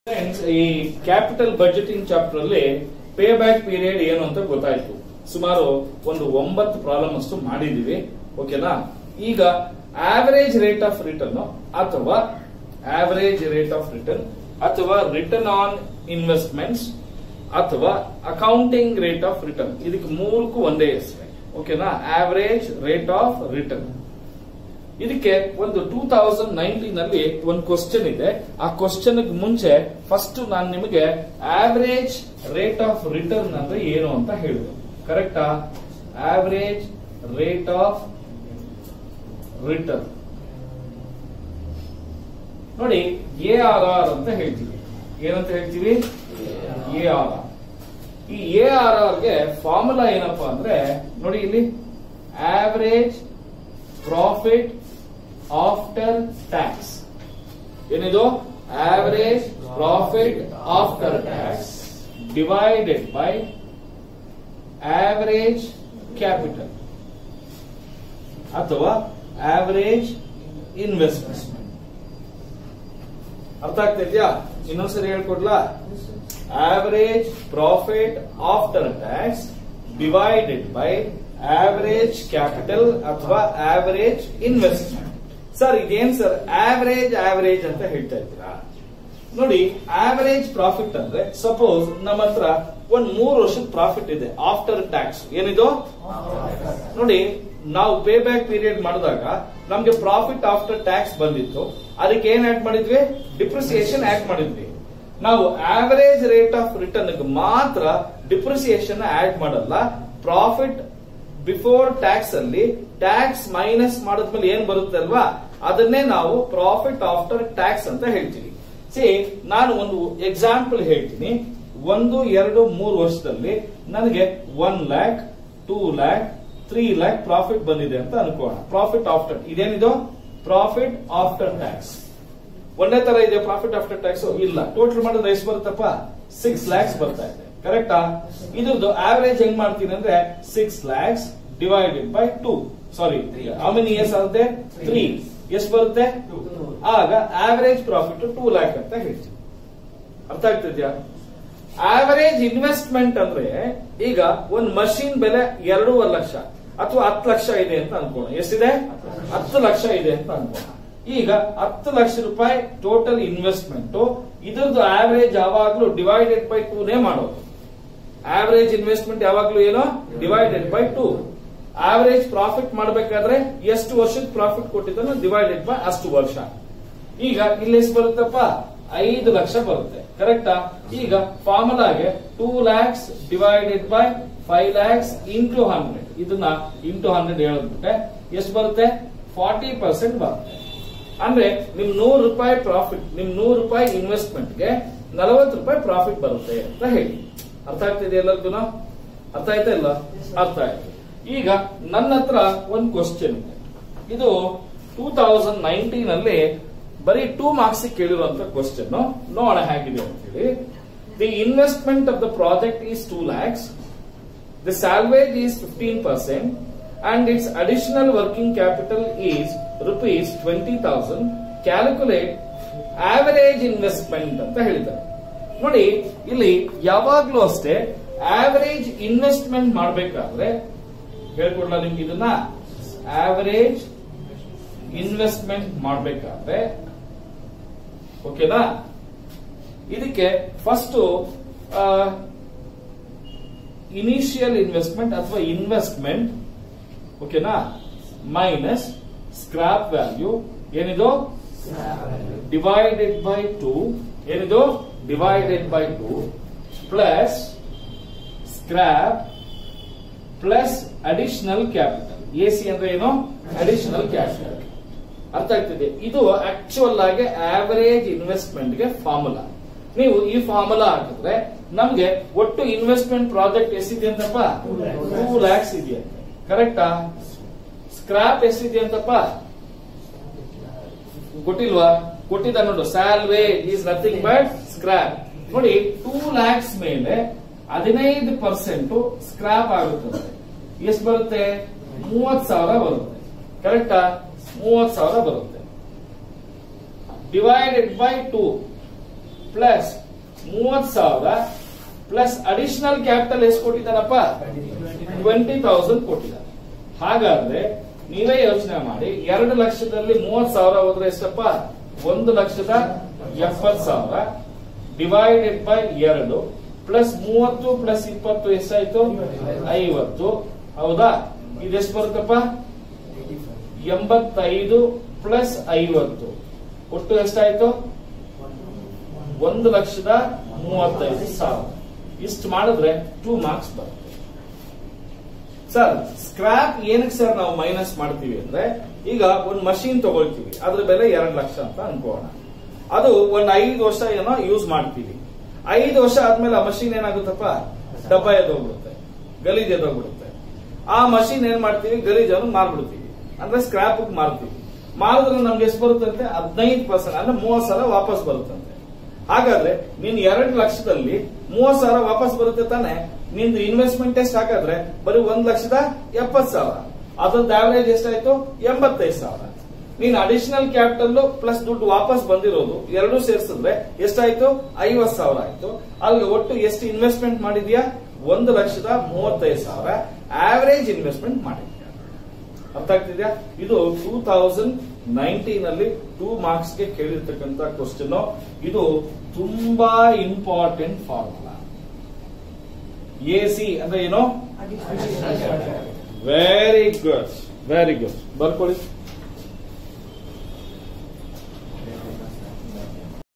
Friends, ಈ capital budgeting chapter ಅಲ್ಲಿ pay back period ಏನು ಅಂತ ಗೊತ್ತಾಯ್ತು ಸುಮಾರು ಒಂದು ಒಂಬತ್ತು ಪ್ರಾಬ್ಲಮ್ ಅಷ್ಟು ಮಾಡಿದೀವಿ ಓಕೆನಾ ಈಗ ಆವರೇಜ್ ರೇಟ್ ಆಫ್ ರಿಟರ್ನ್ ಅಥವಾ ಆವರೇಜ್ ರೇಟ್ ಆಫ್ ರಿಟರ್ನ್ ಅಥವಾ ರಿಟರ್ನ್ ಆನ್ ಇನ್ವೆಸ್ಟ್ಮೆಂಟ್ಸ್ ಅಥವಾ ಅಕೌಂಟಿಂಗ್ ರೇಟ್ ಆಫ್ ರಿಟರ್ನ್ ಇದಕ್ಕೆ ಮೂರಕ್ಕೂ ಒಂದೇ ಹೆಸರು ಓಕೆನಾ ಆವರೇಜ್ ರೇಟ್ ಆಫ್ ರಿಟರ್ನ್ ಇದಕ್ಕೆ ಒಂದು ಟೂ ತೌಸಂಡ್ ನೈನ್ಟೀನ್ ಅಲ್ಲಿ ಒಂದು ಕ್ವಶನ್ ಇದೆ ಆ ಕ್ವಶನ್ ಮುಂಚೆ ಫಸ್ಟ್ ನಾನು ನಿಮಗೆ ಆವರೇಜ್ ರೇಟ್ ಆಫ್ ರಿಟರ್ನ್ ಅಂದ್ರೆ ಏನು ಅಂತ ಹೇಳಿದೆ ಕರೆಕ್ಟಾ ಆವರೇಜ್ ರೇಟ್ ಆಫ್ ರಿಟರ್ನ್ ನೋಡಿ ಎ ಆರ್ ಆರ್ ಅಂತ ಹೇಳ್ತೀವಿ ಏನಂತ ಹೇಳ್ತೀವಿ ಎ ಆರ್ ಆರ್ ಈ ಎ ಆರ್ ಆರ್ ಗೆ ಫಾರ್ಮುಲಾ ಏನಪ್ಪಾ ಅಂದ್ರೆ ನೋಡಿ ಇಲ್ಲಿ ಆವರೇಜ್ ಪ್ರಾಫಿಟ್ ಆಫ್ಟರ್ ಟ್ಯಾಕ್ಸ್ ಏನಿದು average profit after tax divided by average capital ಅಥವಾ ಆವರೇಜ್ ಇನ್ವೆಸ್ಟ್ಮೆಂಟ್ ಅರ್ಥ ಆಗ್ತಾ ಇದೆಯಾ ಇನ್ನೊಂದ್ಸರಿ ಹೇಳ್ಕೊಡ್ಲಾ average profit after tax divided by average capital ಅಥವಾ ಆವರೇಜ್ ಇನ್ವೆಸ್ಟ್ಮೆಂಟ್ ಸರ್ ಇದೇನ್ ಸರ್ ಆವರೇಜ್ ಆವರೇಜ್ ಅಂತ ಹೇಳ್ತಾ ಇದ್ದೀರಾ ನೋಡಿ ಆವರೇಜ್ ಪ್ರಾಫಿಟ್ ಅಂದ್ರೆ ಸಪೋಸ್ ನಮ್ಮ ಹತ್ರ ಒಂದ್ ಮೂರು ವರ್ಷದ ಪ್ರಾಫಿಟ್ ಇದೆ ಆಫ್ಟರ್ ಟ್ಯಾಕ್ಸ್ ಏನಿದು ನೋಡಿ ನಾವು ಪೇ ಬ್ಯಾಕ್ ಪೀರಿಯಡ್ ಮಾಡಿದಾಗ ನಮ್ಗೆ ಪ್ರಾಫಿಟ್ ಆಫ್ಟರ್ ಟ್ಯಾಕ್ಸ್ ಬಂದಿತ್ತು ಅದಕ್ಕೆ ಏನ್ ಆಡ್ ಮಾಡಿದ್ವಿ ಡಿಪ್ರಿಸಿಯೇಷನ್ ಆಡ್ ಮಾಡಿದ್ವಿ ನಾವು ಆವರೇಜ್ ರೇಟ್ ಆಫ್ ರಿಟರ್ನ್ ಮಾತ್ರ ಡಿಪ್ರಿಸಿಯೇಷನ್ ಆಡ್ ಮಾಡಲ್ಲ ಪ್ರಾಫಿಟ್ ಬಿಫೋರ್ ಟ್ಯಾಕ್ಸ್ ಅಲ್ಲಿ ಟ್ಯಾಕ್ಸ್ ಮೈನಸ್ ಮಾಡಿದ್ಮೇಲೆ ಏನ್ ಬರುತ್ತೆ ಅಲ್ವಾ ಅದನ್ನೇ ನಾವು ಪ್ರಾಫಿಟ್ ಆಫ್ಟರ್ ಟ್ಯಾಕ್ಸ್ ಅಂತ ಹೇಳ್ತೀವಿ ಸಿ ನಾನು ಒಂದು ಎಕ್ಸಾಂಪಲ್ ಹೇಳ್ತೀನಿ ಒಂದು ಎರಡು ಮೂರು ವರ್ಷದಲ್ಲಿ ನನಗೆ one lakh two lakh three lakh profit ಬಂದಿದೆ ಅಂತ ಅನ್ಕೋಣ ಪ್ರಾಫಿಟ್ ಆಫ್ಟರ್ ಇದೇನಿದು ಪ್ರಾಫಿಟ್ ಆಫ್ಟರ್ ಟ್ಯಾಕ್ಸ್ ಒಂದೇ ತರ ಇದೆ ಪ್ರಾಫಿಟ್ ಆಫ್ಟರ್ ಟ್ಯಾಕ್ಸ್ ಇಲ್ಲ ಟೋಟಲ್ ಮಾಡಿದ್ರೆ ಎಷ್ಟು ಬರುತ್ತಪ್ಪ ಸಿಕ್ಸ್ ಲ್ಯಾಕ್ಸ್ ಬರ್ತಾ ಇದೆ ಕರೆಕ್ಟಾ ಇದ್ರದ್ದು ಆವರೇಜ್ ಹೆಂಗ್ ಮಾಡ್ತೀನಿ ಅಂದ್ರೆ six lakhs divided by two sorry how many years ಆಗುತ್ತೆ ತ್ರೀ ಎಷ್ಟು ಬರುತ್ತೆ ಆಗ ಆವರೇಜ್ ಪ್ರಾಫಿಟ್ ಟೂ ಲ್ಯಾಕ್ ಅಂತ ಹೇಳ್ತೀವಿ ಅರ್ಥ ಆಗ್ತಿದ್ಯಾ ಆವರೇಜ್ ಇನ್ವೆಸ್ಟ್ಮೆಂಟ್ ಅಂದ್ರೆ ಈಗ ಒಂದ್ ಮಷೀನ್ ಬೆಲೆ ಎರಡೂವರೆ ಲಕ್ಷ ಅಥವಾ ಹತ್ತು ಲಕ್ಷ ಇದೆ ಅಂತ ಅನ್ಕೋಣ ಎಷ್ಟಿದೆ ಹತ್ತು ಲಕ್ಷ ಇದೆ ಅಂತ ಅನ್ಕೋಣ ಈಗ ಹತ್ತು ಲಕ್ಷ ರೂಪಾಯಿ ಟೋಟಲ್ ಇನ್ವೆಸ್ಟ್ಮೆಂಟ್ ಇದ್ರದ್ದು ಆವರೇಜ್ ಯಾವಾಗ್ಲೂ ಡಿವೈಡೆಡ್ ಬೈ ಟೂ ನೇ ಮಾಡೋದು ಆವರೇಜ್ ಇನ್ವೆಸ್ಟ್ಮೆಂಟ್ ಯಾವಾಗ್ಲೂ ಏನು divided by two average profit ಮಾಡಬೇಕಾದ್ರೆ ಎಷ್ಟು ವರ್ಷದ ಪ್ರಾಫಿಟ್ ಕೊಟ್ಟಿದ್ದಾನೋ ಡಿವೈಡೆಡ್ ಬೈ ಅಷ್ಟು ವರ್ಷ ಈಗ ಇಲ್ಲಿ ಎಷ್ಟು ಬರುತ್ತಪ್ಪ ಐದು ಲಕ್ಷ ಬರುತ್ತೆ ಕರೆಕ್ಟಾ ಈಗ ಫಾರ್ಮುಲಾಗೆ two lakhs divided by five lakhs into hundred ಇದನ್ನ ಇಂಟು ಹಂಡ್ರೆಡ್ ಹೇಳಿದ್ಬಿಟ್ಟೆ ಎಷ್ಟು ಬರುತ್ತೆ ಫಾರ್ಟಿ ಪರ್ಸೆಂಟ್ ಬರುತ್ತೆ ಅಂದ್ರೆ ನಿಮ್ ನೂರು ರೂಪಾಯಿ ಪ್ರಾಫಿಟ್ ನಿಮ್ ನೂರು ರೂಪಾಯಿ ಇನ್ವೆಸ್ಟ್ಮೆಂಟ್ ಗೆ ನಲವತ್ತು ರೂಪಾಯಿ ಪ್ರಾಫಿಟ್ ಬರುತ್ತೆ ಅಂತ ಹೇಳಿ ಅರ್ಥ ಆಗ್ತಿದೆ ಎಲ್ಲರಿಗೂ ಅರ್ಥ ಆಯ್ತಾ ಇಲ್ಲ ಅರ್ಥ ಆಯ್ತು ಈಗ ನನ್ನ ಹತ್ರ ಒಂದು ಕ್ವಶನ್ ಇದೆ ಇದು ಟೂ ತೌಸಂಡ್ ನೈನ್ಟೀನ್ ಅಲ್ಲಿ ಬರೀ ಟೂ ಮಾರ್ಕ್ಸ್ ಕೇಳಿರುವಂತ ಕ್ವಶನ್ ನೋಡೋಣ ಹೇಗಿದೆ ಅಂತ ಹೇಳಿ the investment of the project is two lakhs the salvage is fifteen percent and its additional working capital is rupees twenty thousand calculate average investment ಅಂತ ಹೇಳಿದ್ದಾರೆ ನೋಡಿ ಇಲ್ಲಿ ಯಾವಾಗ್ಲೂ ಅಷ್ಟೇ ಆವರೇಜ್ ಇನ್ವೆಸ್ಟ್ಮೆಂಟ್ ಮಾಡಬೇಕಾದ್ರೆ ಹೇಳ್ಕೊಡ್ಲ ನಿಮ್ಗೆ ಇದನ್ನ ಆವರೇಜ್ ಇನ್ವೆಸ್ಟ್ಮೆಂಟ್ ಮಾಡಬೇಕಾದ್ರೆ ಓಕೆನಾ ಇದಕ್ಕೆ ಫಸ್ಟ್ ಇನಿಷಿಯಲ್ ಇನ್ವೆಸ್ಟ್ಮೆಂಟ್ ಅಥವಾ ಇನ್ವೆಸ್ಟ್ಮೆಂಟ್ ಓಕೆನಾ ಮೈನಸ್ ಸ್ಕ್ರಾಪ್ ವ್ಯಾಲ್ಯೂ ಏನಿದು ಡಿವೈಡೆಡ್ ಬೈ ಟೂ ಏನಿದು divided by two plus scrap plus additional capital A C ಅಂದ್ರೆ ಏನು ಅಡಿಷನಲ್ ಕ್ಯಾಪಿಟಲ್ ಅರ್ಥ ಆಗ್ತಿದೆ ಇದು ಆಕ್ಚುಯಲ್ ಆಗಿ ಆವರೇಜ್ ಇನ್ವೆಸ್ಟ್ಮೆಂಟ್ ಗೆ ಫಾರ್ಮುಲಾ ನೀವು ಈ ಫಾರ್ಮುಲಾ ಹಾಕಿದ್ರೆ ನಮ್ಗೆ ಒಟ್ಟು ಇನ್ವೆಸ್ಟ್ಮೆಂಟ್ ಪ್ರಾಜೆಕ್ಟ್ ಎಷ್ಟಿದೆ ಅಂತಪ್ಪ ಟೂ ಲ್ಯಾಕ್ಸ್ ಇದೆಯಂತೆ ಕರೆಕ್ಟಾ ಸ್ಕ್ರಾಪ್ ಎಷ್ಟಿದೆ ಅಂತಪ್ಪ ಕೊಟ್ಟಿಲ್ವಾ ಕೊಟ್ಟಿದ್ದ ನೋಡು salvage is nothing but scrap ನೋಡಿ ಟೂ ಲ್ಯಾಕ್ಸ್ ಮೇಲೆ ಹದಿನೈದು ಪರ್ಸೆಂಟ್ ಸ್ಕ್ರಾಪ್ ಆಗುತ್ತದೆ ಎಷ್ಟು ಬರುತ್ತೆ ಮೂವತ್ ಸಾವಿರ ಬರುತ್ತೆ ಕರೆಕ್ಟಾ ಮೂವತ್ ಸಾವಿರ ಬರುತ್ತೆ ಡಿವೈಡೆಡ್ ಬೈ ಟೂ ಪ್ಲಸ್ ಮೂವತ್ ಸಾವಿರ ಪ್ಲಸ್ ಅಡಿಷನಲ್ ಕ್ಯಾಪಿಟಲ್ ಎಷ್ಟು ಕೊಟ್ಟಿದ್ದಾನಪ್ಪ ಟ್ವೆಂಟಿ ತೌಸಂಡ್ ಕೊಟ್ಟಿದ್ದಾನೆ ಹಾಗಾದ್ರೆ ನೀವೇ ಯೋಚನೆ ಮಾಡಿ ಎರಡು ಲಕ್ಷದಲ್ಲಿ ಮೂವತ್ ಸಾವಿರ ಹೋದ್ರೆ ಎಷ್ಟಪ್ಪ ಒಂದು ಲಕ್ಷದ ಎಪ್ಪತ್ ಸಾವಿರ ಡಿವೈಡೆಡ್ ಬೈ ಎರಡು ಪ್ಲಸ್ ಮೂವತ್ತು ಪ್ಲಸ್ ಇಪ್ಪತ್ತು ಎಷ್ಟಾಯ್ತು ಐವತ್ತು ಹೌದಾ ಇದೆಷ್ಟು ಬರುತ್ತಪ್ಪ ಎಂಬತ್ತೈದು ಪ್ಲಸ್ ಐವತ್ತು ಒಟ್ಟು ಎಷ್ಟಾಯ್ತು ಒಂದು ಲಕ್ಷದ ಮೂವತ್ತೈದು ಸಾವಿರ ಇಷ್ಟು ಮಾಡಿದ್ರೆ ಟೂ ಮಾರ್ಕ್ಸ್ ಬರುತ್ತೆ ಸರ್ ಸ್ಕ್ರಾಪ್ ಏನಕ್ಕೆ ಸರ್ ನಾವು ಮೈನಸ್ ಮಾಡ್ತೀವಿ ಅಂದ್ರೆ ಈಗ ಒಂದು ಮಷೀನ್ ತಗೊಳ್ತೀವಿ ಅದ್ರ ಬೆಲೆ ಎರಡು ಲಕ್ಷ ಅಂತ ಅನ್ಕೋಣ ಅದು ಒಂದ್ ಐದು ವರ್ಷ ಏನೋ ಯೂಸ್ ಮಾಡ್ತೀವಿ ಐದು ವರ್ಷ ಆದ್ಮೇಲೆ ಆ ಮಷೀನ್ ಏನಾಗುತ್ತಪ್ಪ ಡಬ್ಬ ಎದೋಗ್ಬಿಡುತ್ತೆ ಗಲೀಜ್ ಎದೋಗ್ಬಿಡುತ್ತೆ ಆ ಮಷೀನ್ ಏನ್ ಮಾಡ್ತೀವಿ ಗಲೀಜನ್ನು ಮಾರ್ಬಿಡ್ತೀವಿ ಅಂದ್ರೆ ಸ್ಕ್ರಾಪ್ ಮಾರ್ತೀವಿ ಮಾರಿದ್ರೆ ನಮ್ಗೆ ಎಷ್ಟು ಬರುತ್ತಂತೆ ಹದಿನೈದು ಪರ್ಸೆಂಟ್ ಅಂದ್ರೆ ಮೂವತ್ ಸಾವಿರ ವಾಪಸ್ ಬರುತ್ತಂತೆ ಹಾಗಾದ್ರೆ ನೀನ್ ಎರಡು ಲಕ್ಷದಲ್ಲಿ ಮೂವತ್ ಸಾವಿರ ವಾಪಸ್ ಬರುತ್ತೆ ತಾನೆ ನಿಂದು ಇನ್ವೆಸ್ಟ್ಮೆಂಟ್ ಎಷ್ಟು ಹಾಕಿದ್ರೆ ಬರೀ ಒಂದ್ ಲಕ್ಷದ ಎಪ್ಪತ್ ಸಾವಿರ ಅದ್ರದ್ದು ಆವರೇಜ್ ಎಷ್ಟಾಯ್ತು ಎಂಬತ್ತೈದು ಸಾವಿರ ನೀನ್ ಅಡಿಷನಲ್ ಕ್ಯಾಪಿಟಲ್ ಪ್ಲಸ್ ದುಡ್ಡು ವಾಪಸ್ ಬಂದಿರೋದು ಎರಡು ಸೇರಿಸಿದ್ರೆ ಎಷ್ಟಾಯ್ತು ಐವತ್ ಸಾವಿರ ಆಯ್ತು ಅಲ್ಲಿ ಒಟ್ಟು ಎಷ್ಟು ಇನ್ವೆಸ್ಟ್ಮೆಂಟ್ ಮಾಡಿದ್ಯಾ ಒಂದು ಲಕ್ಷದ ಮೂವತ್ತೈದು ಸಾವಿರ ಆವರೇಜ್ ಇನ್ವೆಸ್ಟ್ಮೆಂಟ್ ಮಾಡಿದ್ಯಾ ಅರ್ಥ ಆಗ್ತಿದ್ಯಾ ಇದು ಟೂ ತೌಸಂಡ್ ನೈನ್ಟೀನ್ ಅಲ್ಲಿ ಟೂ ಮಾರ್ಕ್ಸ್ ಗೆ ಕೇಳಿರ್ತಕ್ಕಂತ ಕ್ವಶನ್ ಇದು ತುಂಬಾ ಇಂಪಾರ್ಟೆಂಟ್ ಫಾರ್ಮುಲಾ ಎ ಸಿ ಅಂದ್ರೆ ಏನು ವೆರಿ ಗುಡ್ ವೆರಿ ಗುಡ್ ಬರ್ಕೊಳ್ಳಿ